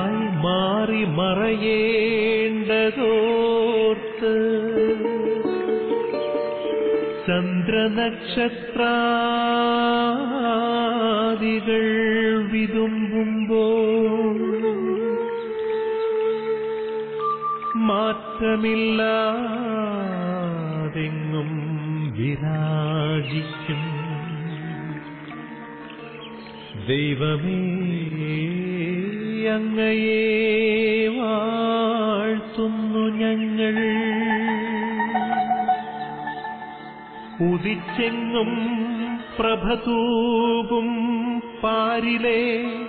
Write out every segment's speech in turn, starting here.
ഇരുളായി മാറി മറയേണ്ടതോർത്ത് ചന്ദ്രനക്ഷത്രാദികൾ വിതുമ്പുമ്പോൾ മാറ്റമില്ലാതെങ്ങും വിരാജിക്കും ദൈവമേ അങ്ങയെ വാഴ്ത്തുന്നു ഞങ്ങൾ ഉദിച്ചെങ്ങും പ്രഭതൂകും പാരിലെ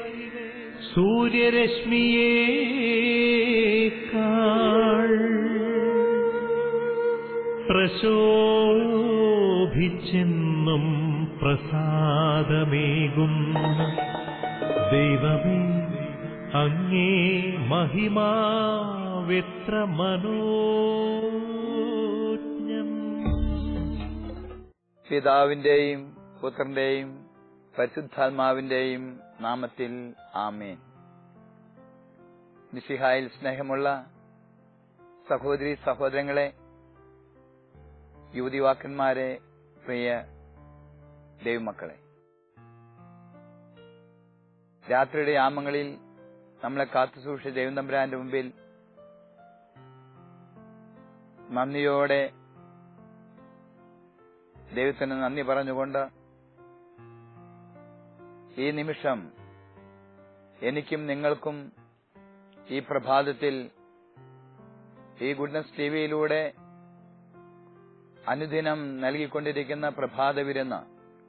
സൂര്യരശ്മിയേക്കാൾ പ്രശോഭിച്ചെന്നും പ്രസാദമേകുന്ന ദൈവമേ അങ്ങേ മഹിമാവെത്ര മനോജ്ഞം പിതാവിന്റെയും പുത്രന്റെയും പരിശുദ്ധാത്മാവിന്റെയും നാമത്തിൽ ആമേൻ മിശിഹായിൽ സ്നേഹമുള്ള സഹോദരി സഹോദരങ്ങളെ യുവതിവാക്കന്മാരെ പ്രിയ ദൈവമക്കളെ രാത്രിയുടെ യാമങ്ങളിൽ നമ്മളെ കാത്തുസൂക്ഷിച്ച ദൈവം തമ്പുരാന്റെ മുമ്പിൽ നന്ദിയോടെ ദൈവത്തിന് നന്ദി പറഞ്ഞുകൊണ്ട് ഈ നിമിഷം എനിക്കും നിങ്ങൾക്കും ഈ പ്രഭാതത്തിൽ ഈ ഗുഡ്നസ് ടിവിയിലൂടെ അനുദിനം നൽകിക്കൊണ്ടിരിക്കുന്ന പ്രഭാത വിരുന്ന്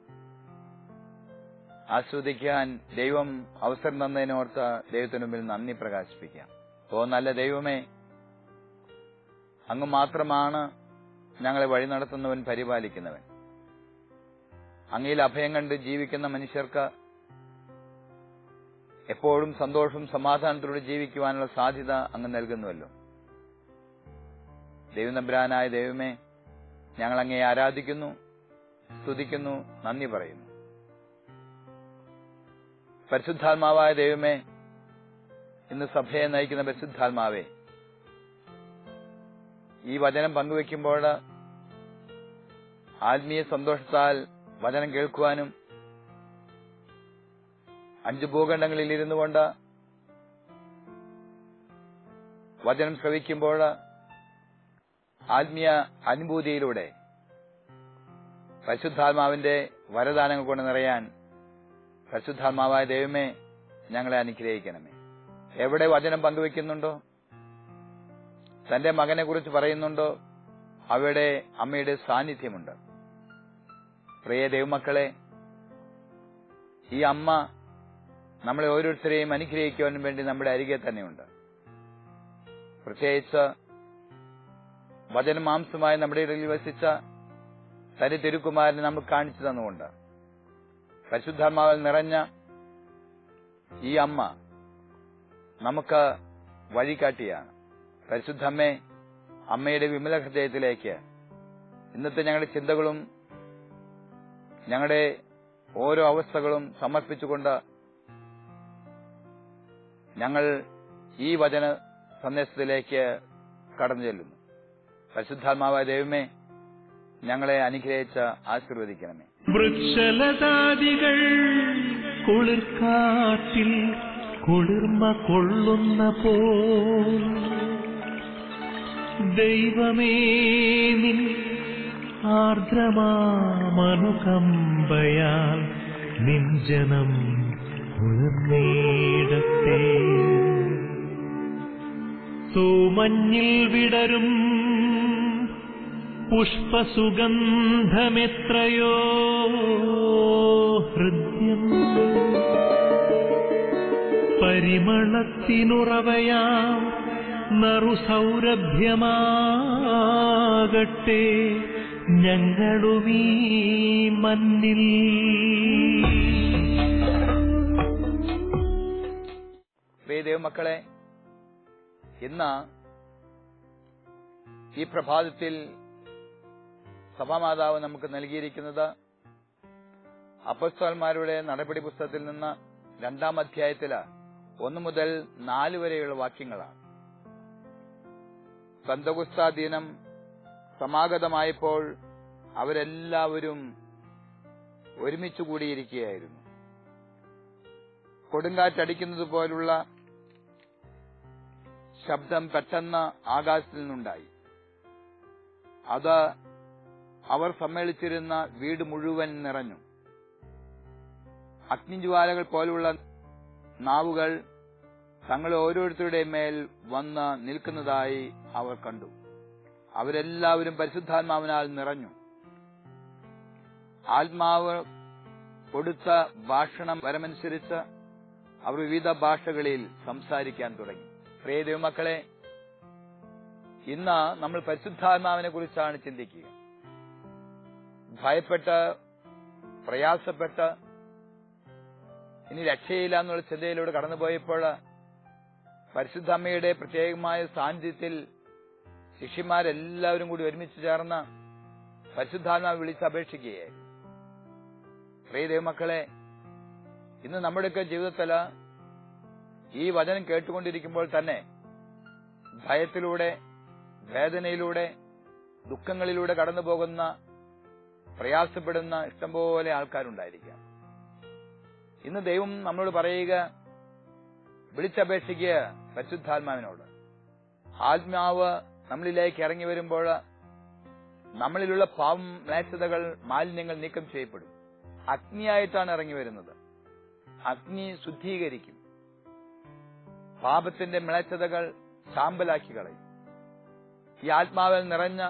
ആസ്വദിക്കാൻ ദൈവം അവസരം തന്നതിനോർത്ത് ദൈവത്തിനു മുമ്പിൽ നന്ദി പ്രകാശിപ്പിക്കാം ഓ നല്ല ദൈവമേ അങ്ങ് മാത്രമാണ് ഞങ്ങളെ വഴി നടത്തുന്നവൻ പരിപാലിക്കുന്നവൻ അങ്ങയിൽ അഭയം കണ്ട് ജീവിക്കുന്ന മനുഷ്യർക്ക് എപ്പോഴും സന്തോഷവും സമാധാനത്തോടെ ജീവിക്കുവാനുള്ള സാധ്യത അങ്ങ് നൽകുന്നുവല്ലോ ദൈവനബ്രാനായ ദൈവമേ ഞങ്ങൾ അങ്ങേ ആരാധിക്കുന്നു സ്തുതിക്കുന്നു നന്ദി പറയുന്നു പരിശുദ്ധാത്മാവായ ദൈവമേ ഇന്ന് സഭയെ നയിക്കുന്ന പരിശുദ്ധാത്മാവേ ഈ വചനം പങ്കുവെക്കുമ്പോൾ ആത്മീയ സന്തോഷത്താൽ വചനം കേൾക്കുവാനും അഞ്ചു ഭൂഖണ്ഡങ്ങളിൽ ഇരുന്നു കൊണ്ട് വചനം ശ്രവിക്കുമ്പോൾ ആത്മീയ അനുഭൂതിയിലൂടെ പരിശുദ്ധാത്മാവിന്റെ വരദാനങ്ങൾ കൊണ്ട് നിറയാൻ പരിശുദ്ധാത്മാവായ ദൈവമേ ഞങ്ങളെ അനുഗ്രഹിക്കണമേ എവിടെ വചനം പങ്കുവെക്കുന്നുണ്ടോ തന്റെ മകനെ കുറിച്ച് പറയുന്നുണ്ടോ അവിടെ അമ്മയുടെ സാന്നിധ്യമുണ്ട് പ്രിയ ദൈവമക്കളെ ഈ അമ്മ നമ്മളെ ഓരോരുത്തരെയും അനുഗ്രഹിക്കുവാനും വേണ്ടി നമ്മുടെ അരികെ തന്നെയുണ്ട് പ്രത്യേകിച്ച് വചനമാംസമായി നമ്മുടെ ഇടയിൽ വസിച്ച തനി തിരുക്കുമാരനെ നമുക്ക് കാണിച്ചു തന്നുകൊണ്ട് പരിശുദ്ധാത്മാവിൽ നിറഞ്ഞ ഈ അമ്മ നമുക്ക് വഴികാട്ടിയാണ് പരിശുദ്ധമ്മേ അമ്മയുടെ വിമല ഹൃദയത്തിലേക്ക് ഇന്നത്തെ ഞങ്ങളുടെ ചിന്തകളും ഞങ്ങളുടെ ഓരോ അവസ്ഥകളും സമർപ്പിച്ചുകൊണ്ട് ഞങ്ങൾ ഈ വചന സന്ദേശത്തിലേക്ക് കടന്നു ചെല്ലുന്നു പരിശുദ്ധാത്മാവായ ദൈവമേ ഞങ്ങളെ അനുഗ്രഹിച്ച് ആശീർവദിക്കണമേ വൃക്ഷലതാദികൾ കുളിർക്കാറ്റിൽ കുളിർമ കൊള്ളുന്ന പോ ദൈവമേ നിൻ ആർദ്രമാമനുകമ്പയാൽ നിൻ ജനം കുളിർന്നേടത്തെ തൂമഞ്ഞിൽ വിടരും പുഷ്പസുഗന്ധമെത്രയോ ഹൃദ്യം പരിമളത്തിനുറവയാം നറുസൗരഭ്യമാകട്ടെ ഞങ്ങളുമീ മണ്ണിൽ പ്രിയ ദൈവമക്കളെ ഇന്ന് ഈ പ്രഭാതത്തിൽ സഭാമാതാവ് നമുക്ക് നൽകിയിരിക്കുന്നത് അപ്പസ്തോന്മാരുടെ നടപടി പുസ്തകത്തിൽ നിന്ന് രണ്ടാം അധ്യായത്തില് ഒന്ന് മുതൽ നാല് വരെയുള്ള വാക്യങ്ങളാണ് സന്തകുസ്ത ദിനം സമാഗതമായപ്പോൾ അവരെല്ലാവരും ഒരുമിച്ച് കൂടിയിരിക്കുകയായിരുന്നു കൊടുങ്കാറ്റടിക്കുന്നത് പോലുള്ള ശബ്ദം പെട്ടെന്ന് ആകാശത്തിൽ നിന്നുണ്ടായി അത് അവർ സമ്മേളിച്ചിരുന്ന വീട് മുഴുവൻ നിറഞ്ഞു അഗ്നിജ്വാലകൾ പോലുള്ള നാവുകൾ തങ്ങൾ ഓരോരുത്തരുടെ മേൽ വന്ന് നിൽക്കുന്നതായി അവർ കണ്ടു അവരെല്ലാവരും പരിശുദ്ധാത്മാവിനാൽ നിറഞ്ഞു ആത്മാവ് കൊടുത്ത ഭാഷണം വരമനുസരിച്ച് അവർ വിവിധ ഭാഷകളിൽ സംസാരിക്കാൻ തുടങ്ങി പ്രിയ ദൈവമക്കളെ ഇന്ന് നമ്മൾ പരിശുദ്ധാത്മാവിനെ കുറിച്ചാണ് ചിന്തിക്കുക ഭയപ്പെട്ട് പ്രയാസപ്പെട്ട് ഇനി രക്ഷയില്ല എന്നുള്ള ചിന്തയിലൂടെ കടന്നുപോയപ്പോൾ പരിശുദ്ധമ്മയുടെ പ്രത്യേകമായ സാന്നിധ്യത്തിൽ ശിഷ്യന്മാരെല്ലാവരും കൂടി ഒരുമിച്ച് ചേർന്ന് പരിശുദ്ധാത്മാവ് വിളിച്ചപേക്ഷിക്കുകയായിരുന്നു പ്രിയ ദൈവമക്കളെ ഇന്ന് നമ്മുടെയൊക്കെ ജീവിതത്തിൽ ഈ വചനം കേട്ടുകൊണ്ടിരിക്കുമ്പോൾ തന്നെ ഭയത്തിലൂടെ വേദനയിലൂടെ ദുഃഖങ്ങളിലൂടെ കടന്നു പോകുന്ന പ്രയാസപ്പെടുന്ന ഇഷ്ടംപോലെ ആൾക്കാരുണ്ടായിരിക്കാം ഇന്ന് ദൈവം നമ്മളോട് പറയുക വിളിച്ചപേക്ഷിക്കുക പരിശുദ്ധാത്മാവിനോട് ആത്മാവ് നമ്മളിലേക്ക് ഇറങ്ങി വരുമ്പോൾ നമ്മളിലുള്ള പാവം മ്ലേച്ഛതകൾ മാലിന്യങ്ങൾ നീക്കം ചെയ്യപ്പെടും അഗ്നിയായിട്ടാണ് ഇറങ്ങി വരുന്നത് അഗ്നി ശുദ്ധീകരിക്കും പാപത്തിന്റെ മ്ലേച്ഛതകൾ ചാമ്പലാക്കി കളയും ഈ ആത്മാവിൽ നിറഞ്ഞ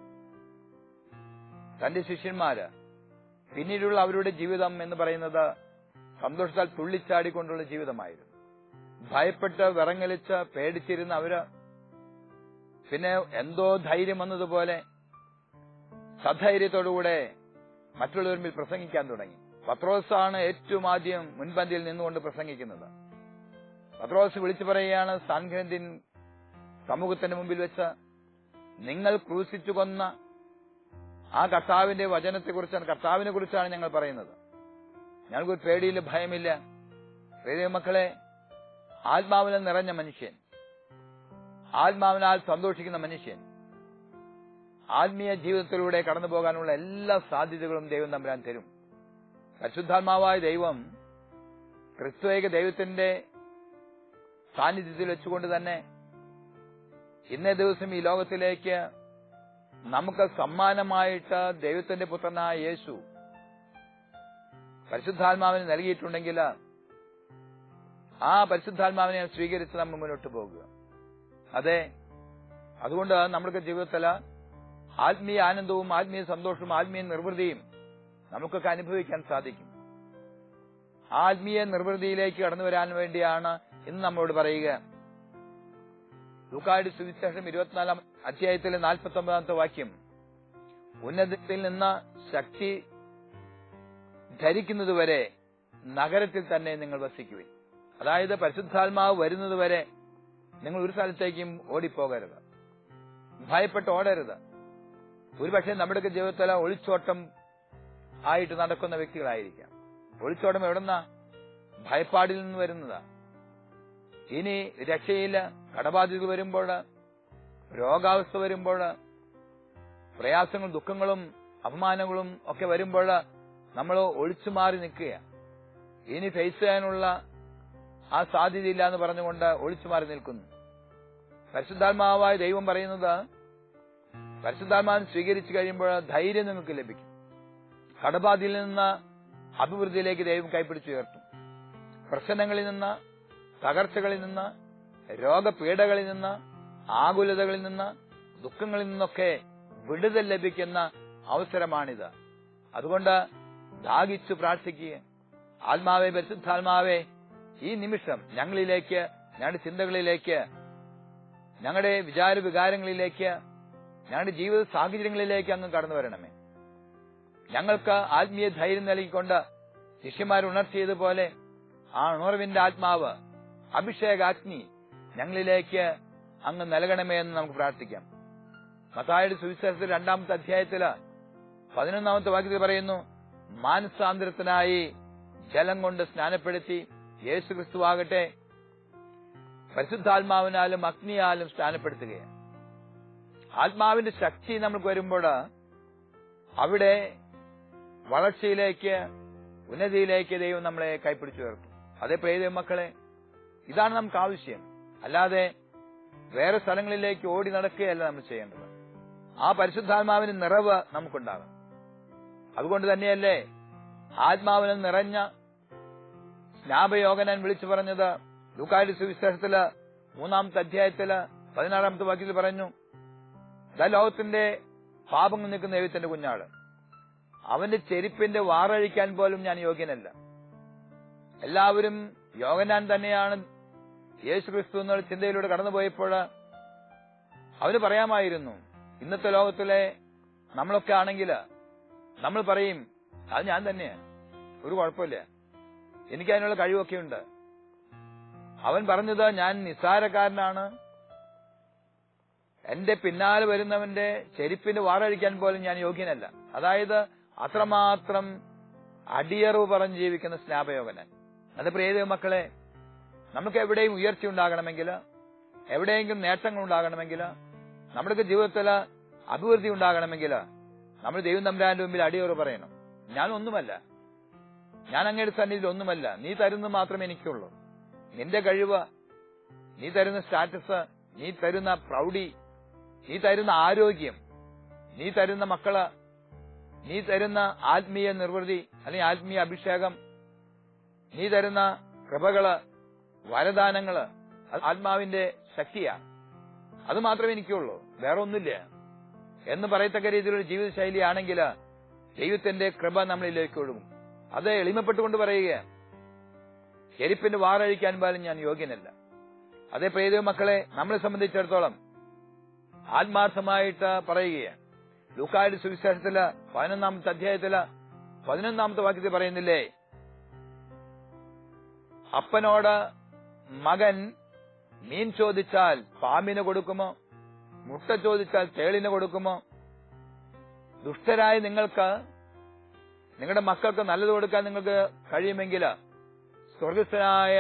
തന്റെ ശിഷ്യന്മാര് പിന്നീടുള്ള അവരുടെ ജീവിതം എന്ന് പറയുന്നത് സന്തോഷത്താൽ തുള്ളിച്ചാടിക്കൊണ്ടുള്ള ജീവിതമായിരുന്നു ഭയപ്പെട്ട് വിറങ്ങലിച്ച് പേടിച്ചിരുന്ന അവര് പിന്നെ എന്തോ ധൈര്യം വന്നതുപോലെ സധൈര്യത്തോടുകൂടെ മറ്റുള്ളവരിൽ മുമ്പിൽ പ്രസംഗിക്കാൻ തുടങ്ങി പത്രോസാണ് ഏറ്റവും ആദ്യം മുൻപന്തിയിൽ നിന്നുകൊണ്ട് പ്രസംഗിക്കുന്നത് പത്രോസ് വിളിച്ചു പറയുകയാണ് സാൻഗ്രന്ഥിൻ സമൂഹത്തിന്റെ മുമ്പിൽ വെച്ച് നിങ്ങൾ ക്രൂശിച്ചു കൊന്ന ആ കർത്താവിന്റെ വചനത്തെക്കുറിച്ചാണ് കർത്താവിനെ കുറിച്ചാണ് ഞങ്ങൾ പറയുന്നത് ഞങ്ങൾക്കൊരു പേടിയില്ല ഭയമില്ല പ്രിയ മക്കളെ ആത്മാവിനാൽ നിറഞ്ഞ മനുഷ്യൻ ആത്മാവിനാൽ സന്തോഷിക്കുന്ന മനുഷ്യൻ ആത്മീയ ജീവിതത്തിലൂടെ കടന്നു പോകാനുള്ള എല്ലാ സാധ്യതകളും ദൈവം തമ്പുരാൻ തരും പരിശുദ്ധാത്മാവായ ദൈവം ക്രിസ്തുവേക ദൈവത്തിന്റെ സാന്നിധ്യത്തിൽ വെച്ചുകൊണ്ട് തന്നെ ഇന്നേ ദിവസം ഈ ലോകത്തിലേക്ക് നമുക്ക് സമ്മാനമായിട്ട് ദൈവത്തിന്റെ പുത്രനായ യേശു പരിശുദ്ധാത്മാവിന് നൽകിയിട്ടുണ്ടെങ്കിൽ ആ പരിശുദ്ധാത്മാവിനെ സ്വീകരിച്ച് നമ്മൾ മുന്നോട്ട് പോകുക അതെ അതുകൊണ്ട് നമ്മുടെ ജീവിതത്തിൽ ആത്മീയ ആനന്ദവും ആത്മീയ സന്തോഷവും ആത്മീയ നിർവൃതിയും നമുക്കൊക്കെ അനുഭവിക്കാൻ സാധിക്കും ആത്മീയ നിർവൃതിയിലേക്ക് കടന്നു വരാൻ വേണ്ടിയാണ് ഇന്ന് നമ്മളോട് പറയുക ലൂക്കായുടെ സുവിശേഷം ഇരുപത്തിനാലാം അധ്യായത്തിലെ നാൽപ്പത്തി ഒമ്പതാമത്തെ വാക്യം ഉന്നതത്തിൽ നിന്ന് ശക്തി ധരിക്കുന്നതുവരെ നഗരത്തിൽ തന്നെ നിങ്ങൾ വസിക്കുവിൻ അതായത് പരിശുദ്ധാത്മാവ് വരുന്നതുവരെ നിങ്ങൾ ഒരു സ്ഥലത്തേക്കും ഓടിപ്പോകരുത് ഭയപ്പെട്ട് ഓടരുത് ഒരുപക്ഷെ നമ്മുടെയൊക്കെ ജീവിതത്തിൽ ഒളിച്ചോട്ടം ആയിട്ട് നടക്കുന്ന വ്യക്തികളായിരിക്കാം ഒളിച്ചോട്ടം എവിടുന്ന ഭയപ്പാടിൽ നിന്ന് വരുന്നതാ ഇനി രക്ഷയില്ല കടബാധ്യത വരുമ്പോൾ രോഗാവസ്ഥ വരുമ്പോൾ പ്രയാസങ്ങളും ദുഃഖങ്ങളും അപമാനങ്ങളും ഒക്കെ വരുമ്പോൾ നമ്മൾ ഒളിച്ചു മാറി നിൽക്കുക ഇനി ഫേസ് ചെയ്യാനുള്ള ആ സാധ്യതയില്ല എന്ന് പറഞ്ഞുകൊണ്ട് ഒളിച്ചു മാറി നിൽക്കുന്നു പരിശുദ്ധാത്മാവായ ദൈവം പറയുന്നത് പരിശുദ്ധാത്മാവിനെ സ്വീകരിച്ചു കഴിയുമ്പോൾ ധൈര്യം നിങ്ങൾക്ക് ലഭിക്കും കടബാധയിൽ നിന്ന് അഭിവൃദ്ധിയിലേക്ക് ദൈവം കൈപ്പിടിച്ചുയർത്തും പ്രശ്നങ്ങളിൽ നിന്ന് തകർച്ചകളിൽ നിന്ന് രോഗപീഠകളിൽ നിന്ന് ആകുലതകളിൽ നിന്ന് ദുഃഖങ്ങളിൽ നിന്നൊക്കെ വിടുതൽ ലഭിക്കുന്ന അവസരമാണിത് അതുകൊണ്ട് ദാഹിച്ചു പ്രാർത്ഥിക്കുക ആത്മാവെ പരിശുദ്ധാത്മാവെ ഈ നിമിഷം ഞങ്ങളിലേക്ക് ഞങ്ങളുടെ ചിന്തകളിലേക്ക് ഞങ്ങളുടെ വിചാര വികാരങ്ങളിലേക്ക് ഞങ്ങളുടെ ജീവിത സാഹചര്യങ്ങളിലേക്ക് അങ്ങ് കടന്നു വരണമേ ഞങ്ങൾക്ക് ആത്മീയ ധൈര്യം നൽകിക്കൊണ്ട് ശിഷ്യന്മാർ ഉണർത്തിയതുപോലെ ആ ഉണർവിന്റെ ആത്മാവ് അഭിഷേകാഗ്നി ഞങ്ങളിലേക്ക് അങ്ങ് നൽകണമേ എന്ന് നമുക്ക് പ്രാർത്ഥിക്കാം മത്തായുടെ സുവിശേഷത്തിൽ രണ്ടാമത്തെ അധ്യായത്തില് പതിനൊന്നാമത്തെ വാക്യത്തിൽ പറയുന്നു മാനസാന്തരത്തിനായി ജലം കൊണ്ട് സ്നാനപ്പെടുത്തി യേശു ക്രിസ്തുവാകട്ടെ പരിശുദ്ധാത്മാവിനാലും അഗ്നിയാലും സ്നാനപ്പെടുത്തുകയാണ് ആത്മാവിന്റെ ശക്തി നമുക്ക് വരുമ്പോൾ അവിടെ വളർച്ചയിലേക്ക് ഉന്നതിയിലേക്ക് ദൈവം നമ്മളെ കൈപ്പിടിച്ചു ഉയർത്തും അതേ പ്രിയ മക്കളെ ഇതാണ് നമുക്ക് ആവശ്യം അല്ലാതെ വേറെ സ്ഥലങ്ങളിലേക്ക് ഓടി നടക്കുകയല്ല നമ്മൾ ചെയ്യേണ്ടത് ആ പരിശുദ്ധാത്മാവിന് നിറവ് നമുക്കുണ്ടാകണം അതുകൊണ്ട് തന്നെയല്ലേ ആത്മാവിന് നിറഞ്ഞ സ്നാപയോഗനാൻ വിളിച്ചു പറഞ്ഞത് ലൂക്കാരി സുവിശേഷത്തില് മൂന്നാമത്തെ അധ്യായത്തില് പതിനാറാമത്തെ വാക്യത്തിൽ പറഞ്ഞു ഇതാ ലോകത്തിന്റെ പാപങ്ങൾ നിൽക്കുന്ന ദൈവത്തിന്റെ കുഞ്ഞാട് അവന്റെ ചെരുപ്പിന്റെ വാറഴിക്കാൻ പോലും ഞാൻ യോഗ്യനല്ല എല്ലാവരും യോഗനാൻ തന്നെയാണ് യേശു ക്രിസ്തു എന്നുള്ള ചിന്തയിലൂടെ കടന്നുപോയപ്പോൾ അവന് പറയാമായിരുന്നു ഇന്നത്തെ ലോകത്തിലെ നമ്മളൊക്കെ ആണെങ്കിൽ നമ്മൾ പറയും അത് ഞാൻ തന്നെയാണ് ഒരു കുഴപ്പമില്ല എനിക്ക് അതിനുള്ള കഴിവൊക്കെ ഉണ്ട് അവൻ പറഞ്ഞത് ഞാൻ നിസ്സാരക്കാരനാണ് എന്റെ പിന്നാലെ വരുന്നവന്റെ ചെരുപ്പിന് വാറഴിക്കാൻ പോലും ഞാൻ യോഗ്യനല്ല അതായത് അത്രമാത്രം അടിയറവ് പറഞ്ഞ് ജീവിക്കുന്ന സ്നാപയോഗനൻ അത് പ്രിയ മക്കളെ നമുക്ക് എവിടെയും ഉയർച്ച ഉണ്ടാകണമെങ്കിൽ എവിടെയെങ്കിലും നേട്ടങ്ങൾ ഉണ്ടാകണമെങ്കിൽ നമ്മുടെ ജീവിതത്തിൽ അഭിവൃദ്ധി ഉണ്ടാകണമെങ്കിൽ നമ്മൾ ദൈവം തമ്പുരാന്റെ മുമ്പിൽ അടിയറവ് പറയണം ഞാൻ ഒന്നുമല്ല ഞാൻ അങ്ങയുടെ സന്നിധിയിൽ ഒന്നുമല്ല നീ തരുന്നത് മാത്രമേ എനിക്കുള്ളൂ നിന്റെ കഴിവ് നീ തരുന്ന സ്റ്റാറ്റസ് നീ തരുന്ന പ്രൗഢി നീ തരുന്ന ആരോഗ്യം നീ തരുന്ന മക്കള് നീ തരുന്ന ആത്മീയ നിർവൃതി അല്ലെങ്കിൽ ആത്മീയ അഭിഷേകം നീ തരുന്ന കൃപകള് വരദാനങ്ങള് അത് ആത്മാവിന്റെ ശക്തിയാണ് അത് മാത്രമേ എനിക്കുള്ളൂ വേറെ ഒന്നുമില്ല എന്ന് പറയത്തക്ക രീതിയിലുള്ള ജീവിതശൈലിയാണെങ്കിൽ ദൈവത്തിന്റെ കൃപ നമ്മളിലേക്ക് ഒഴുകും അത് എളിമപ്പെട്ടുകൊണ്ട് പറയുക ചെരുപ്പിന്റെ വാറഴിക്കാൻ പോലും ഞാൻ യോഗ്യനല്ല അതേ പ്രിയ മക്കളെ നമ്മളെ സംബന്ധിച്ചിടത്തോളം ആത്മാർത്ഥമായിട്ട് പറയുകയാണ് ലൂക്കായുടെ സുവിശേഷത്തില് പതിനൊന്നാമത്തെ അധ്യായത്തില് പതിനൊന്നാമത്തെ വാക്യത്തിൽ പറയുന്നില്ലേ അപ്പനോട് മകൻ മീൻ ചോദിച്ചാൽ പാമ്പിന് കൊടുക്കുമോ മുട്ട ചോദിച്ചാൽ തേളിന് കൊടുക്കുമോ ദുഷ്ടരായ നിങ്ങൾക്ക് നിങ്ങളുടെ മക്കൾക്ക് നല്ലത് കൊടുക്കാൻ നിങ്ങൾക്ക് കഴിയുമെങ്കിൽ സ്വർഗസ്ഥനായ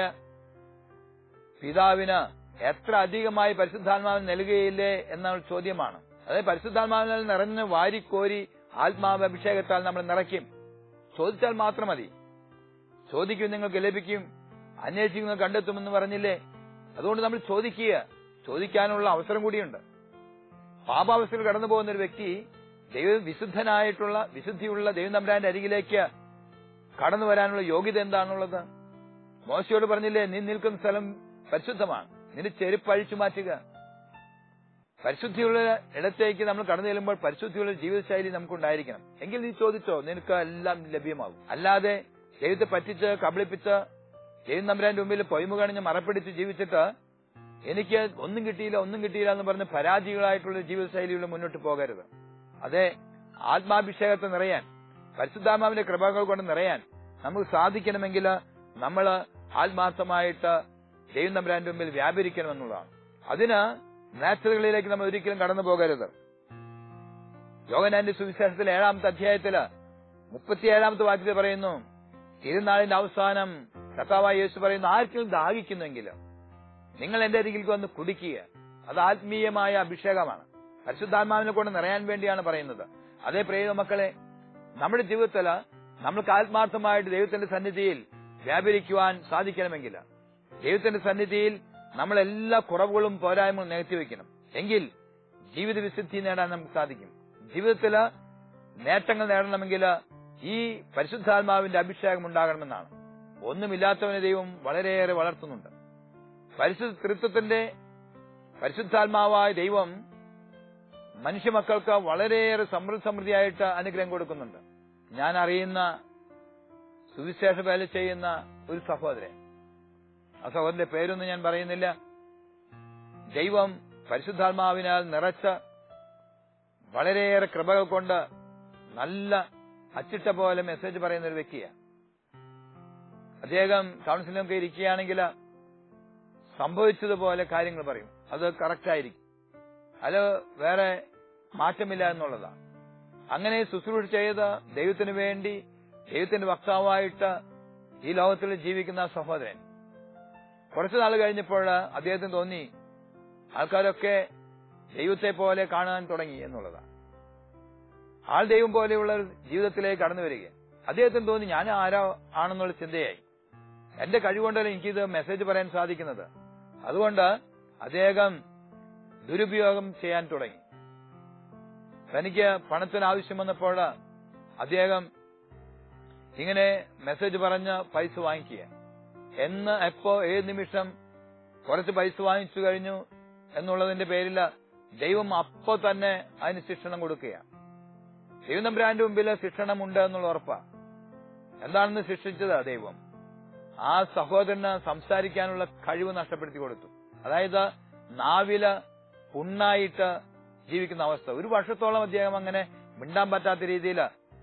പിതാവിന് എത്ര അധികമായി പരിശുദ്ധാത്മാവിന് നൽകുകയില്ലേ എന്ന ചോദ്യമാണ് അതായത് പരിശുദ്ധാത്മാവിനാൽ നിറഞ്ഞ് വാരിക്കോരി ആത്മാവ് അഭിഷേകത്താൽ നമ്മൾ നിറയ്ക്കും ചോദിച്ചാൽ മാത്രം മതി ചോദിക്കും നിങ്ങൾക്ക് ലഭിക്കും അന്വേഷിക്കുന്ന കണ്ടെത്തുമെന്ന് പറഞ്ഞില്ലേ അതുകൊണ്ട് നമ്മൾ ചോദിക്കുക ചോദിക്കാനുള്ള അവസരം കൂടിയുണ്ട് പാപാവസ്ഥയിൽ കടന്നു പോകുന്ന ഒരു വ്യക്തി ദൈവ വിശുദ്ധനായിട്ടുള്ള വിശുദ്ധിയുള്ള ദൈവം തമ്പുരാന്റെ അരികിലേക്ക് കടന്നു വരാനുള്ള യോഗ്യത എന്താണുള്ളത് മോശയോട് പറഞ്ഞില്ലേ നീ നിൽക്കുന്ന സ്ഥലം പരിശുദ്ധമാണ് നിന്റെ ചെരുപ്പ് അഴിച്ചു മാറ്റുക പരിശുദ്ധിയുള്ള ഇടത്തേക്ക് നമ്മൾ കടന്നു ചെല്ലുമ്പോൾ പരിശുദ്ധിയുള്ള ജീവിതശൈലി നമുക്കുണ്ടായിരിക്കണം എങ്കിൽ നീ ചോദിച്ചോ നിനക്ക് എല്ലാം ലഭ്യമാകും അല്ലാതെ ദൈവത്തെ പറ്റിച്ച് കബളിപ്പിച്ച് ദൈവം തമ്പുരാന്റെ മുമ്പിൽ പൊയ്മ കണിഞ്ഞ് മറപ്പിടിച്ച് ജീവിച്ചിട്ട് എനിക്ക് ഒന്നും കിട്ടിയില്ല ഒന്നും കിട്ടിയില്ല എന്ന് പറഞ്ഞ് പരാജികളായിട്ടുള്ള ജീവിതശൈലിയുടെ മുന്നോട്ട് പോകരുത് അതെ ആത്മാഭിഷേകത്തെ നിറയാൻ പരിശുദ്ധാത്മാവിന്റെ കൃപകൾ കൊണ്ട് നിറയാൻ നമുക്ക് സാധിക്കണമെങ്കിൽ നമ്മൾ ആത്മാർത്ഥമായിട്ട് ദൈവം തമ്പുരാന്റെ മുമ്പിൽ വ്യാപരിക്കണമെന്നുള്ളതാണ് അതിന് നാച്ചുറലിലേക്ക് നമ്മൾ ഒരിക്കലും കടന്നു പോകരുത് യോഗനാന്റെ സുവിശേഷത്തിലെ ഏഴാമത്തെ അധ്യായത്തില് മുപ്പത്തിയേഴാമത്തെ വാക്യത്തിൽ പറയുന്നു തിരുനാളിന്റെ അവസാനം കർത്താവായ യേശു പറയുന്നു ആർക്കെങ്കിലും ദാഹിക്കുന്നെങ്കിൽ നിങ്ങൾ എന്റെ അരികിലേക്ക് വന്ന് കുടിക്കുക അത് ആത്മീയമായ അഭിഷേകമാണ് പരിശുദ്ധാത്മാവിനെ കൊണ്ട് നിറയാൻ വേണ്ടിയാണ് പറയുന്നത് അതേ പ്രേത മക്കളെ നമ്മുടെ ജീവിതത്തില് നമ്മൾക്ക് ആത്മാർത്ഥമായിട്ട് ദൈവത്തിന്റെ സന്നിധിയിൽ വ്യാപരിക്കുവാൻ സാധിക്കണമെങ്കിൽ ദൈവത്തിന്റെ സന്നിധിയിൽ നമ്മൾ എല്ലാ കുറവുകളും പോരായ്മകളും നികത്തി വെക്കണം എങ്കിൽ ജീവിത വിശുദ്ധി നേടാൻ നമുക്ക് സാധിക്കും ജീവിതത്തില് നേട്ടങ്ങൾ നേടണമെങ്കിൽ ഈ പരിശുദ്ധാത്മാവിന്റെ അഭിഷേകം ഉണ്ടാകണമെന്നാണ് ഒന്നുമില്ലാത്തവനെ ദൈവം വളരെയേറെ വളർത്തുന്നുണ്ട് പരിശുദ്ധ തൃത്വത്തിന്റെ പരിശുദ്ധാത്മാവായ ദൈവം മനുഷ്യമക്കൾക്ക് വളരെയേറെ സമൃദ്ധ സമൃദ്ധിയായിട്ട് അനുഗ്രഹം കൊടുക്കുന്നുണ്ട് ഞാൻ അറിയുന്ന സുവിശേഷ വേല ചെയ്യുന്ന ഒരു സഹോദരൻ ആ സഹോദരന്റെ പേരൊന്നും ഞാൻ പറയുന്നില്ല ദൈവം പരിശുദ്ധാത്മാവിനാൽ നിറച്ച വളരെയേറെ കൃപകൾ കൊണ്ട് നല്ല അച്ചിട്ട പോലെ മെസ്സേജ് പറയുന്ന ഒരു വ്യക്തിയാണ് അദ്ദേഹം കൗൺസിലൊക്കെ ഇരിക്കുകയാണെങ്കിൽ സംഭവിച്ചതുപോലെ കാര്യങ്ങൾ പറയും അത് കറക്റ്റ് ആയിരിക്കും അത് വേറെ മാറ്റമില്ല എന്നുള്ളതാണ് അങ്ങനെ ശുശ്രൂഷ ചെയ്ത് ദൈവത്തിന് വേണ്ടി ദൈവത്തിന്റെ വക്താവായിട്ട് ഈ ലോകത്തിൽ ജീവിക്കുന്ന ആ സഹോദരൻ കുറച്ചു നാൾ കഴിഞ്ഞപ്പോൾ അദ്ദേഹത്തിന് തോന്നി ആൾക്കാരൊക്കെ ദൈവത്തെ പോലെ കാണാൻ തുടങ്ങി എന്നുള്ളതാണ് ആൾ ദൈവം പോലെയുള്ള ഒരു ജീവിതത്തിലേക്ക് കടന്നു വരിക അദ്ദേഹത്തിന് തോന്നി ഞാൻ ആരോ ആണെന്നുള്ള ചിന്തയായി എന്റെ കഴിവുകൊണ്ടല്ല എനിക്കിത് മെസ്സേജ് പറയാൻ സാധിക്കുന്നത് അതുകൊണ്ട് അദ്ദേഹം ദുരുപയോഗം ചെയ്യാൻ തുടങ്ങി തനിക്ക് പണത്തിന് ആവശ്യം വന്നപ്പോൾ അദ്ദേഹം ഇങ്ങനെ മെസ്സേജ് പറഞ്ഞ് പൈസ വാങ്ങിക്കുക എന്ന് എപ്പോ ഏത് നിമിഷം കുറച്ച് പൈസ വാങ്ങിച്ചു കഴിഞ്ഞു എന്നുള്ളതിന്റെ പേരിൽ ദൈവം അപ്പോ തന്നെ അതിന് ശിക്ഷണം കൊടുക്കുകയാണ് ദൈവം തമ്പുരാന്റെ മുമ്പിൽ ശിക്ഷണമുണ്ട് എന്നുള്ള ഉറപ്പാ എന്താണെന്ന് ശിക്ഷിച്ചത് ദൈവം ആ സഹോദരന് സംസാരിക്കാനുള്ള കഴിവ് നഷ്ടപ്പെടുത്തി കൊടുത്തു അതായത് നാവില് പുണ്ണായിട്ട് ജീവിക്കുന്ന അവസ്ഥ ഒരു വർഷത്തോളം അദ്ദേഹം അങ്ങനെ മിണ്ടാൻ പറ്റാത്ത രീതിയിൽ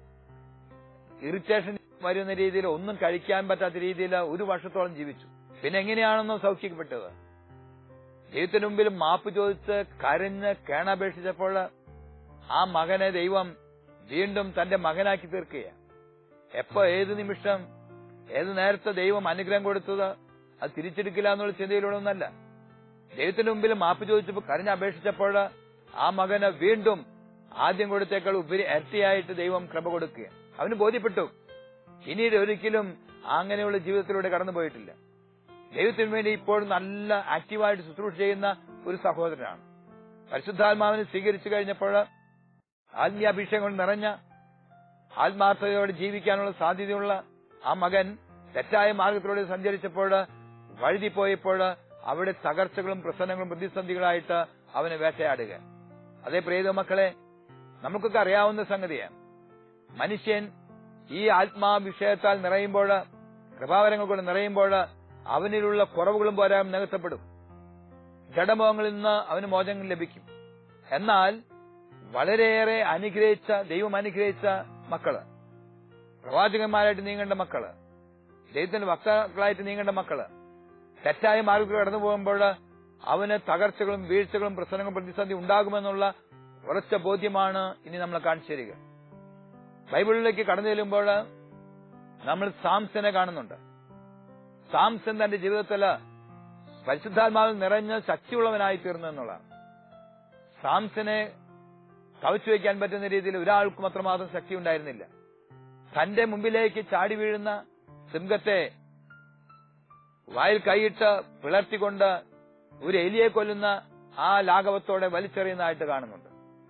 ഇറിറ്റേഷൻ വരുന്ന രീതിയിൽ ഒന്നും കഴിക്കാൻ പറ്റാത്ത രീതിയിൽ ഒരു വർഷത്തോളം ജീവിച്ചു പിന്നെ എങ്ങനെയാണെന്നോ സൗഖ്യപ്പെട്ടത് ദൈവത്തിന് മുമ്പിൽ മാപ്പ് ചോദിച്ച് കരഞ്ഞ് കേണപേക്ഷിച്ചപ്പോൾ ആ മകനെ ദൈവം വീണ്ടും തന്റെ മകനാക്കി തീർക്കുകയാണ് എപ്പോ ഏത് നിമിഷം ഏത് നേരത്തെ ദൈവം അനുഗ്രഹം കൊടുത്തത് അത് തിരിച്ചെടുക്കില്ല എന്നുള്ള ചിന്തയിലൂടെ ഒന്നല്ല ദൈവത്തിന് മുമ്പിൽ മാപ്പ് ചോദിച്ചപ്പോൾ കരഞ്ഞ് അപേക്ഷിച്ചപ്പോൾ ആ മകന് വീണ്ടും ആദ്യം കൊടുത്തേക്കാൾ ഉപരി ഇരട്ടിയായിട്ട് ദൈവം കൃപ കൊടുക്കുക അവന് ബോധ്യപ്പെട്ടു പിന്നീട് ഒരിക്കലും അങ്ങനെയുള്ള ജീവിതത്തിലൂടെ കടന്നുപോയിട്ടില്ല ദൈവത്തിന് വേണ്ടി ഇപ്പോൾ നല്ല ആക്റ്റീവായിട്ട് ശുശ്രൂഷ ചെയ്യുന്ന ഒരു സഹോദരനാണ് പരിശുദ്ധാത്മാവിനെ സ്വീകരിച്ചു കഴിഞ്ഞപ്പോൾ ആത്മീയാഭിഷേകം കൊണ്ട് നിറഞ്ഞ ആത്മാർത്ഥതയോടെ ജീവിക്കാനുള്ള സാധ്യതയുള്ള ആ മകൻ തെറ്റായ മാർഗത്തിലൂടെ സഞ്ചരിച്ചപ്പോൾ വഴുതിപ്പോയപ്പോൾ അവിടെ തകർച്ചകളും പ്രശ്നങ്ങളും പ്രതിസന്ധികളായിട്ട് അവനെ വേട്ടയാടുക അതേ പ്രിയ മക്കളെ നമുക്കൊക്കെ അറിയാവുന്ന സംഗതിയാണ് മനുഷ്യൻ ഈ ആത്മാവിഷയത്താൽ നിറയുമ്പോൾ കൃപാവരങ്ങൾ കൊണ്ട് നിറയുമ്പോൾ അവനിലുള്ള കുറവുകളും പോരായും നികത്തപ്പെടും ജഡമോഹങ്ങളിൽ നിന്ന് അവന് മോചനം ലഭിക്കും എന്നാൽ വളരെയേറെ അനുഗ്രഹിച്ച ദൈവം അനുഗ്രഹിച്ച മക്കള് പ്രവാചകന്മാരായിട്ട് നീങ്ങേണ്ട മക്കള് ദൈവത്തിന്റെ വക്താക്കളായിട്ട് നീങ്ങേണ്ട മക്കള് തെറ്റായ മാർഗത്തിൽ കടന്നു പോകുമ്പോൾ അവന് തകർച്ചകളും വീഴ്ചകളും പ്രശ്നങ്ങളും പ്രതിസന്ധി ഉണ്ടാകുമെന്നുള്ള ഉറച്ച ബോധ്യമാണ് ഇനി നമ്മൾ കാണിച്ചു തരിക ബൈബിളിലേക്ക് കടന്നു ചെല്ലുമ്പോൾ നമ്മൾ സാംസനെ കാണുന്നുണ്ട് സാംസൺ തന്റെ ജീവിതത്തില് പരിശുദ്ധാത്മാവിൽ നിറഞ്ഞ ശക്തിയുള്ളവനായി തീർന്നു എന്നുള്ളതാണ് സാംസനെ കവച്ചു വയ്ക്കാൻ പറ്റുന്ന രീതിയിൽ ഒരാൾക്കും അത്രമാത്രം ശക്തി ഉണ്ടായിരുന്നില്ല തന്റെ മുമ്പിലേക്ക് ചാടി വീഴുന്ന സിംഹത്തെ വായിൽ കൈയിട്ട് പിളർത്തിക്കൊണ്ട് ഒരു എലിയെ കൊല്ലുന്ന ആ ലാഘവത്തോടെ വലിച്ചെറിയുന്നതായിട്ട് കാണുന്നുണ്ട്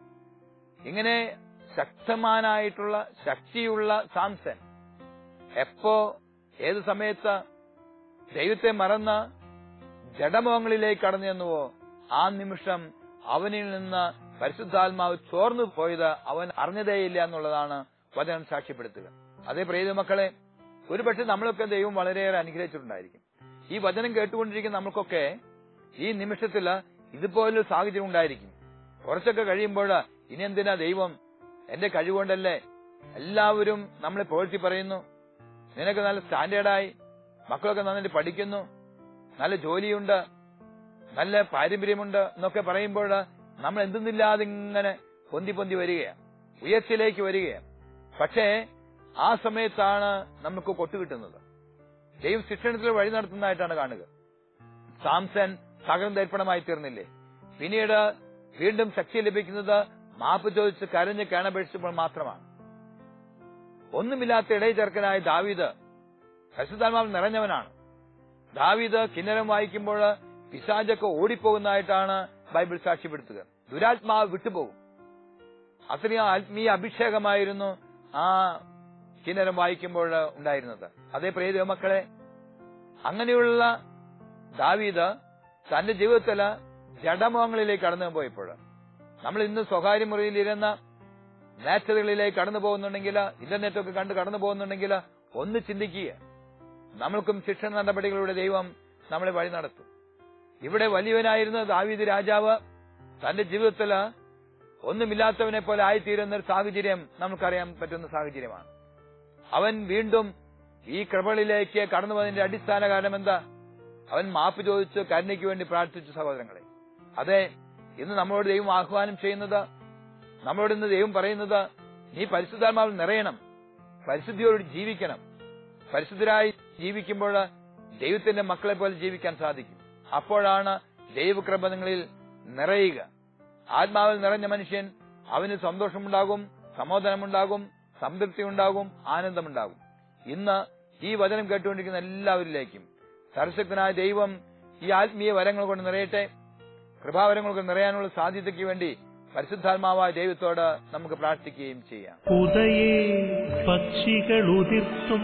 ഇങ്ങനെ ശക്തമാനായിട്ടുള്ള ശക്തിയുള്ള സാംസൻ എപ്പോ ഏത് സമയത്ത് ദൈവത്തെ മറന്ന് ജഡമോഹങ്ങളിലേക്ക് കടന്നു ചെന്നുവോ ആ നിമിഷം അവനിൽ നിന്ന് പരിശുദ്ധാത്മാവ് ചോർന്നു പോയത് അവൻ അറിഞ്ഞതേയില്ല എന്നുള്ളതാണ് വചനം സാക്ഷ്യപ്പെടുത്തുക അതേ പ്രിയ മക്കളെ ഒരുപക്ഷെ നമ്മളൊക്കെ ദൈവം വളരെയേറെ അനുഗ്രഹിച്ചിട്ടുണ്ടായിരിക്കും ഈ വചനം കേട്ടുകൊണ്ടിരിക്കുന്ന നമുക്കൊക്കെ ഈ നിമിഷത്തിൽ ഇതുപോലൊരു സാഹചര്യം ഉണ്ടായിരിക്കും കുറച്ചൊക്കെ കഴിയുമ്പോൾ ഇനി എന്തിനാ ദൈവം എന്റെ കഴിവുകൊണ്ടല്ലേ എല്ലാവരും നമ്മളെ പുകഴ്ത്തി പറയുന്നു നിനക്ക് നല്ല സ്റ്റാൻഡേർഡായി മക്കളൊക്കെ നന്നായിട്ട് പഠിക്കുന്നു നല്ല ജോലിയുണ്ട് നല്ല പാരമ്പര്യമുണ്ട് എന്നൊക്കെ പറയുമ്പോൾ നമ്മൾ എന്തെന്നില്ലാതെ ഇങ്ങനെ പൊന്തി പൊന്തി വരികയാണ് ഉയർച്ചയിലേക്ക് വരികയാണ് പക്ഷേ ആ സമയത്താണ് നമുക്ക് കൊട്ടുകിട്ടുന്നത് ദൈവം ശിക്ഷണത്തിൽ വഴി നടത്തുന്നതായിട്ടാണ് കാണുക സാംസൺ തകർന്ന തരിപ്പണമായി തീർന്നില്ലേ പിന്നീട് വീണ്ടും ശക്തി ലഭിക്കുന്നത് മാപ്പ് ചോദിച്ച് കരഞ്ഞ് കേണപേക്ഷിച്ചപ്പോൾ മാത്രമാണ് ഒന്നുമില്ലാത്ത ഇടയ ചെറുക്കനായ ദാവീദ് പരിശുദ്ധാത്മാവ് നിറഞ്ഞവനാണ് ദാവീദ് കിന്നരം വായിക്കുമ്പോൾ പിശാചൊക്കെ ഓടിപ്പോകുന്നതായിട്ടാണ് ബൈബിൾ സാക്ഷ്യപ്പെടുത്തുക ദുരാത്മാവ് വിട്ടുപോകും അത്രയും ആത്മീയ അഭിഷേകമായിരുന്നു ആ കിന്നരം വായിക്കുമ്പോൾ ഉണ്ടായിരുന്നത് അതേ പ്രിയ മക്കളെ അങ്ങനെയുള്ള ദാവീദ് തന്റെ ജീവിതത്തില് ജഡമോഹങ്ങളിലേക്ക് കടന്നു പോയപ്പോൾ നമ്മൾ ഇന്ന് സ്വകാര്യ മുറിയിൽ ഇരുന്ന നാച്ചുറലിലേക്ക് കടന്നു പോകുന്നുണ്ടെങ്കിൽ ഇന്റർനെറ്റ് ഒക്കെ കണ്ട് കടന്നു പോകുന്നുണ്ടെങ്കിൽ ഒന്ന് ചിന്തിക്കുക നമ്മൾക്കും ശിക്ഷണ നടപടികളുടെ ദൈവം നമ്മളെ വഴി നടത്തും ഇവിടെ വലിയവനായിരുന്ന ദാവീദ് രാജാവ് തന്റെ ജീവിതത്തില് ഒന്നുമില്ലാത്തവനെ പോലെ ആയിത്തീരുന്ന ഒരു സാഹചര്യം നമുക്കറിയാൻ പറ്റുന്ന സാഹചര്യമാണ് അവൻ വീണ്ടും ഈ കൃപകളിലേക്ക് കടന്നു പോയതിന്റെ അടിസ്ഥാന കാരണം എന്താ അവൻ മാപ്പ് ചോദിച്ച് കരുണയ്ക്ക് വേണ്ടി പ്രാർത്ഥിച്ചു സഹോദരങ്ങളെ അതെ ഇന്ന് നമ്മളോട് ദൈവം ആഹ്വാനം ചെയ്യുന്നത് നമ്മളോട് ഇന്ന് ദൈവം പറയുന്നത് നീ പരിശുദ്ധാത്മാവിൽ നിറയണം പരിശുദ്ധിയോട് ജീവിക്കണം പരിശുദ്ധരായി ജീവിക്കുമ്പോൾ ദൈവത്തിന്റെ മക്കളെ പോലെ ജീവിക്കാൻ സാധിക്കും അപ്പോഴാണ് ദൈവകൃപ നിങ്ങളിൽ നിറയുക ആത്മാവിൽ നിറഞ്ഞ മനുഷ്യൻ അവന് സന്തോഷമുണ്ടാകും സമാധാനമുണ്ടാകും സംതൃപ്തി ഉണ്ടാകും ആനന്ദമുണ്ടാകും ഇന്ന് ഈ വചനം കേട്ടുകൊണ്ടിരിക്കുന്ന എല്ലാവരിലേക്കും സർശക്തനായ ദൈവം ഈ ആത്മീയ വരങ്ങൾ കൊണ്ട് നിറയട്ടെ കൃപാവരങ്ങൾ കൊണ്ട് നിറയാനുള്ള സാധ്യതയ്ക്ക് വേണ്ടി പരിശുദ്ധാത്മാവായ ദൈവത്തോട് നമുക്ക് പ്രാർത്ഥിക്കുകയും ചെയ്യാം ഉദയേ പക്ഷികളുതിർത്തും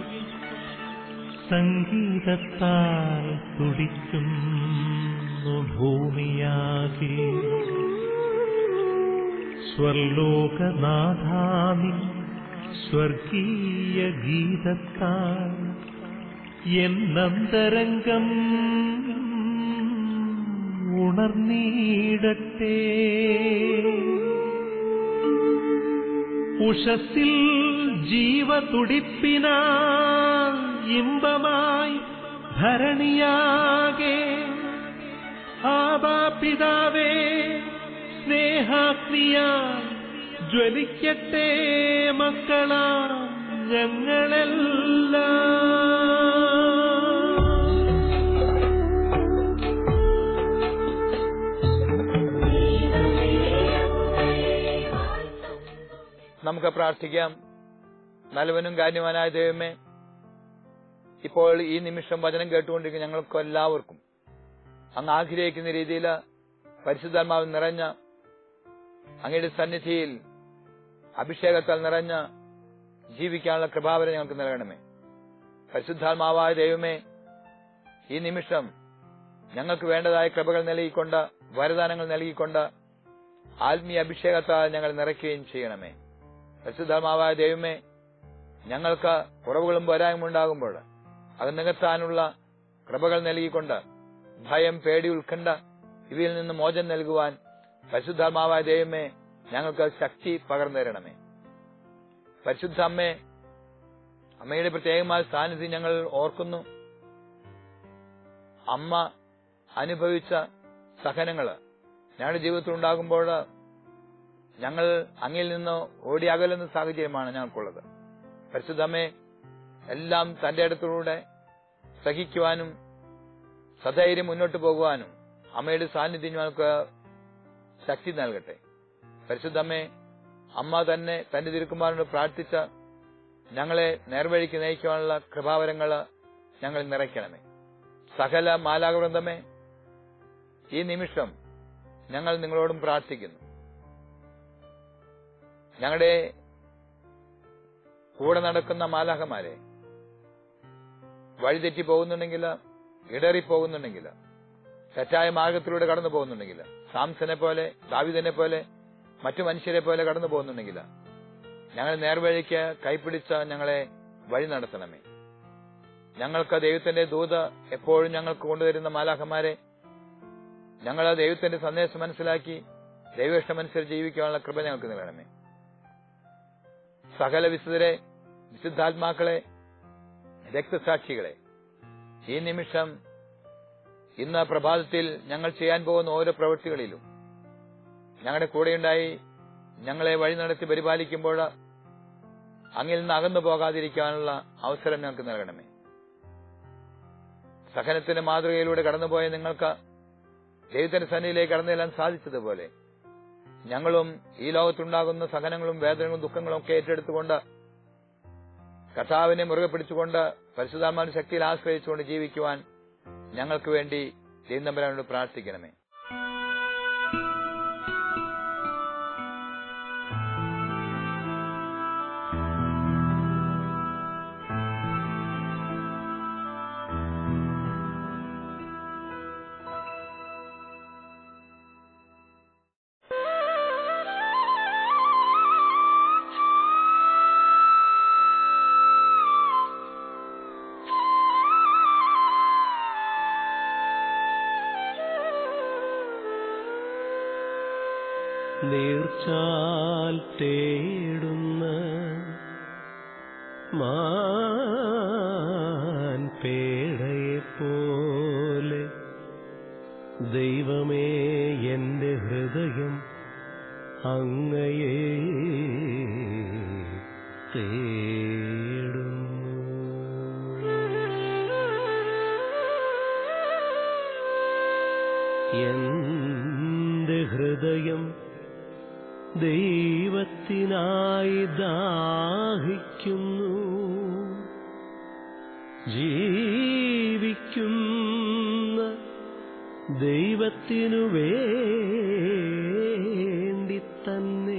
സംഗീതത്താൽ തുടിക്കുന്നു ഭൂമിയാകെ സ്വർലോകനാഥാമി സ്വർഗീയ ഗീതത്താൽ എന്നന്തരംഗം ഉണർന്നീടട്ടെ ഉഷസ്സിൽ ജീവതുടിപ്പിന ഇമ്പമായി ധരണിയാകെ ആബാപിതാവേ സ്നേഹാഗ്നിയ ജ്വലിക്കട്ടെ മക്കളാ ഞങ്ങളെല്ലാം നമുക്ക് പ്രാർത്ഥിക്കാം നല്ലവനും കാര്യവാനായ ദൈവമേ ഇപ്പോൾ ഈ നിമിഷം വചനം കേട്ടുകൊണ്ടിരിക്കുന്ന ഞങ്ങൾക്ക് എല്ലാവർക്കും അങ്ങ് ആഗ്രഹിക്കുന്ന രീതിയിൽ പരിശുദ്ധാത്മാവ് നിറഞ്ഞ അങ്ങയുടെ സന്നിധിയിൽ അഭിഷേകത്താൽ നിറഞ്ഞ ജീവിക്കാനുള്ള കൃപാവരം ഞങ്ങൾക്ക് നൽകണമേ പരിശുദ്ധാത്മാവായ ദൈവമേ ഈ നിമിഷം ഞങ്ങൾക്ക് വേണ്ടതായ കൃപകൾ നൽകിക്കൊണ്ട് വരദാനങ്ങൾ നൽകിക്കൊണ്ട് ആത്മീയ അഭിഷേകത്താൽ ഞങ്ങൾ നിറയ്ക്കുകയും ചെയ്യണമേ പരിശുദ്ധമാവായ ദൈവമേ ഞങ്ങൾക്ക് കുറവുകളും പോരായ്മ ഉണ്ടാകുമ്പോൾ അത് നികത്താനുള്ള കൃപകൾ നൽകിക്കൊണ്ട് ഭയം പേടി ഉത്കണ്ഠ ഇവയിൽ നിന്ന് മോചനം നൽകുവാൻ പരിശുദ്ധാത്മാവായ ദൈവമേ ഞങ്ങൾക്ക് ശക്തി പകർന്നു തരണമേ പരിശുദ്ധ അമ്മേ അമ്മയുടെ പ്രത്യേകമായ സാന്നിധ്യം ഞങ്ങൾ ഓർക്കുന്നു അമ്മ അനുഭവിച്ച സഹനങ്ങള് ഞങ്ങളുടെ ജീവിതത്തിൽ ഉണ്ടാകുമ്പോൾ ഞങ്ങൾ അങ്ങിൽ നിന്ന് ഓടി അകലുന്ന സാഹചര്യമാണ് ഞങ്ങൾക്കുള്ളത് പരിശുദ്ധമ്മേ എല്ലാം തന്റെ അടുത്തിലൂടെ സഹിക്കുവാനും സധൈര്യം മുന്നോട്ട് പോകുവാനും അമ്മയുടെ സാന്നിധ്യം ഞങ്ങൾക്ക് ശക്തി നൽകട്ടെ പരിശുദ്ധമ്മേ അമ്മ തന്നെ തന്റെ തിരുക്കുമാരനോട് പ്രാർത്ഥിച്ച ഞങ്ങളെ നേർവഴിക്ക് നയിക്കുവാനുള്ള കൃപാവരങ്ങള് ഞങ്ങൾ നിറയ്ക്കണമേ സകല മാലാകവൃന്ദമേ ഈ നിമിഷം ഞങ്ങൾ നിങ്ങളോടും പ്രാർത്ഥിക്കുന്നു ഞങ്ങളുടെ കൂടെ നടക്കുന്ന മാലാഹമാരെ വഴിതെറ്റി പോകുന്നുണ്ടെങ്കിൽ ഇടറി പോകുന്നുണ്ടെങ്കിൽ തെറ്റായ മാർഗത്തിലൂടെ കടന്നു പോകുന്നുണ്ടെങ്കിൽ സാംസനെ പോലെ ദാവിദനെ പോലെ മറ്റു മനുഷ്യരെ പോലെ കടന്നു പോകുന്നുണ്ടെങ്കിൽ ഞങ്ങൾ നേർവഴിക്ക് കൈപ്പിടിച്ച ഞങ്ങളെ വഴി നടത്തണമേ ഞങ്ങൾക്ക് ദൈവത്തിന്റെ ദൂത് എപ്പോഴും ഞങ്ങൾക്ക് കൊണ്ടുവരുന്ന മാലാഹമാരെ ഞങ്ങൾ ആ ദൈവത്തിന്റെ സന്ദേശം മനസ്സിലാക്കി ദൈവേഷ്ടമനുസരിച്ച് ജീവിക്കാനുള്ള കൃപ ഞങ്ങൾക്ക് നൽകണമേ സകല വിശുദ്ധരെ വിശുദ്ധാത്മാക്കളെ രക്തസാക്ഷികളെ ഈ നിമിഷം ഇന്ന് പ്രഭാതത്തിൽ ഞങ്ങൾ ചെയ്യാൻ പോകുന്ന ഓരോ പ്രവൃത്തികളിലും ഞങ്ങളുടെ കൂടെയുണ്ടായി ഞങ്ങളെ വഴി നടത്തി പരിപാലിക്കുമ്പോൾ അങ്ങിൽ നിന്ന് അകന്നു പോകാതിരിക്കാനുള്ള അവസരം ഞങ്ങൾക്ക് നൽകണമേ സഹനത്തിന്റെ മാതൃകയിലൂടെ കടന്നുപോയ നിങ്ങൾക്ക് ദൈവത്തിന്റെ സന്നിധിയിലേക്ക് കടന്നു ചെല്ലാൻ സാധിച്ചതുപോലെ ഞങ്ങളും ഈ ലോകത്തുണ്ടാകുന്ന സഹനങ്ങളും വേദനകളും ദുഃഖങ്ങളും ഒക്കെ ഏറ്റെടുത്തുകൊണ്ട് കർത്താവിനെ മുറുകെ പിടിച്ചുകൊണ്ട് പരിശുദ്ധാത്മാവിന്റെ ശക്തിയിൽ ആശ്രയിച്ചുകൊണ്ട് ജീവിക്കുവാൻ ഞങ്ങൾക്ക് വേണ്ടി ദൈവനമ്പരാനോട് പ്രാർത്ഥിക്കണമേ നീർച്ചാൽ തേടുന്ന മാൻ പേടയെ പോലെ ദൈവമേ എന്റെ ഹൃദയം അങ്ങയെ തേടുന്നു എന്റെ ഹൃദയം ദൈവത്തിനായി ദാഹിക്കുന്നു ജീവിക്കുന്ന ദൈവത്തിനു വേണ്ടി തന്നെ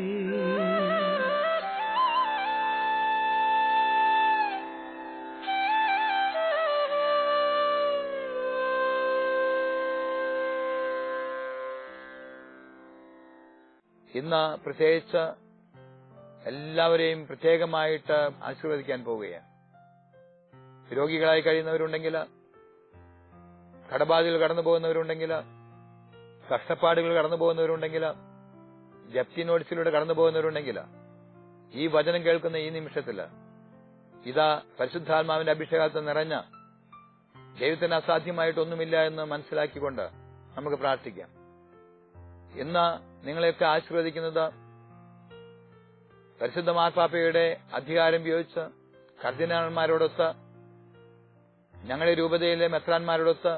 ഇന്ന് പ്രത്യേകിച്ച് എല്ലാവരെയും പ്രത്യേകമായിട്ട് ആശീർവദിക്കാൻ പോവുകയാണ് രോഗികളായി കഴിയുന്നവരുണ്ടെങ്കിൽ കടബാധകൾ കടന്നു പോകുന്നവരുണ്ടെങ്കിൽ കഷ്ടപ്പാടുകൾ കടന്നു പോകുന്നവരുണ്ടെങ്കിൽ ജപ്തി നോട്ടീസിലൂടെ കടന്നു പോകുന്നവരുണ്ടെങ്കിൽ ഈ വചനം കേൾക്കുന്ന ഈ നിമിഷത്തില് ഇതാ പരിശുദ്ധാത്മാവിന്റെ അഭിഷേകത്തിൽ നിറഞ്ഞ ദൈവത്തിന് അസാധ്യമായിട്ടൊന്നുമില്ല എന്ന് മനസ്സിലാക്കിക്കൊണ്ട് നമുക്ക് പ്രാർത്ഥിക്കാം ഇന്ന് നിങ്ങളെയൊക്കെ ആശീർവദിക്കുന്നത് പരിശുദ്ധ മാർപ്പാപ്പയുടെ അധികാരം ഉപയോഗിച്ച് കർദിനാൾമാരോടൊത്ത് ഞങ്ങളുടെ രൂപതയിലെ മെത്രാന്മാരോടൊത്ത്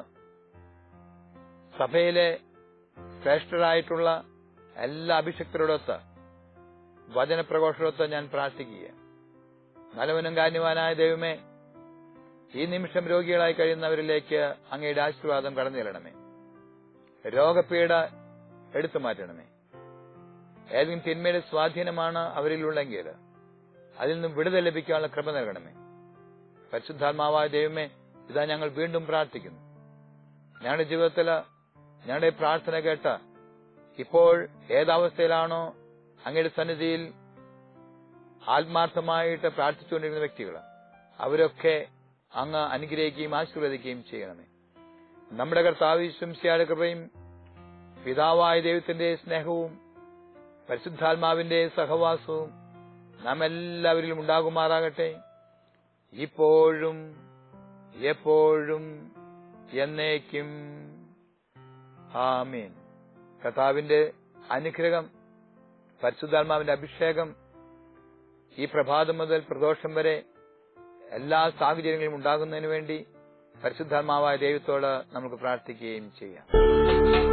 സഭയിലെ ശ്രേഷ്ഠരായിട്ടുള്ള എല്ലാ അഭിഷക്തരോടൊത്ത് വചനപ്രഘോഷത്തോടൊത്ത് ഞാൻ പ്രാർത്ഥിക്കുക നല്ലവനും കാന്യവാനായ ദൈവമേ ഈ നിമിഷം രോഗികളായി കഴിയുന്നവരിലേക്ക് അങ്ങയുടെ ആശീർവാദം കടന്നു ചെല്ലണമേ രോഗപീഠ എടുത്തു മാറ്റണമേ ഏതെങ്കിലും തിന്മയുടെ സ്വാധീനമാണ് അവരിലുള്ളെങ്കിൽ അതിൽ നിന്നും വിടുതൽ ലഭിക്കാനുള്ള കൃപ നൽകണമേ പരിശുദ്ധാത്മാവായ ദൈവമേ ഇതാ ഞങ്ങൾ വീണ്ടും പ്രാർത്ഥിക്കുന്നു ഞങ്ങളുടെ ജീവിതത്തില് ഞങ്ങളുടെ പ്രാർത്ഥന കേട്ട ഇപ്പോൾ ഏതവസ്ഥയിലാണോ അങ്ങയുടെ സന്നിധിയിൽ ആത്മാർത്ഥമായിട്ട് പ്രാർത്ഥിച്ചുകൊണ്ടിരുന്ന വ്യക്തികൾ അവരൊക്കെ അങ്ങ് അനുഗ്രഹിക്കുകയും ആശീർവദിക്കുകയും ചെയ്യണമേ നമ്മുടെ കർത്താവ് ശംസിയാടെ കൃപയും പിതാവായ ദൈവത്തിന്റെ സ്നേഹവും പരിശുദ്ധാത്മാവിന്റെ സഹവാസവും നാം എല്ലാവരിലും ഉണ്ടാകുമാറാകട്ടെ ഇപ്പോഴും എപ്പോഴും എന്നേക്കും ആമീൻ കർത്താവിന്റെ അനുഗ്രഹം പരിശുദ്ധാത്മാവിന്റെ അഭിഷേകം ഈ പ്രഭാതം മുതൽ പ്രദോഷം വരെ എല്ലാ സാഹചര്യങ്ങളിലും ഉണ്ടാകുന്നതിന് വേണ്ടി പരിശുദ്ധാത്മാവായ ദൈവത്തോട് നമുക്ക് പ്രാർത്ഥിക്കുകയും ചെയ്യാം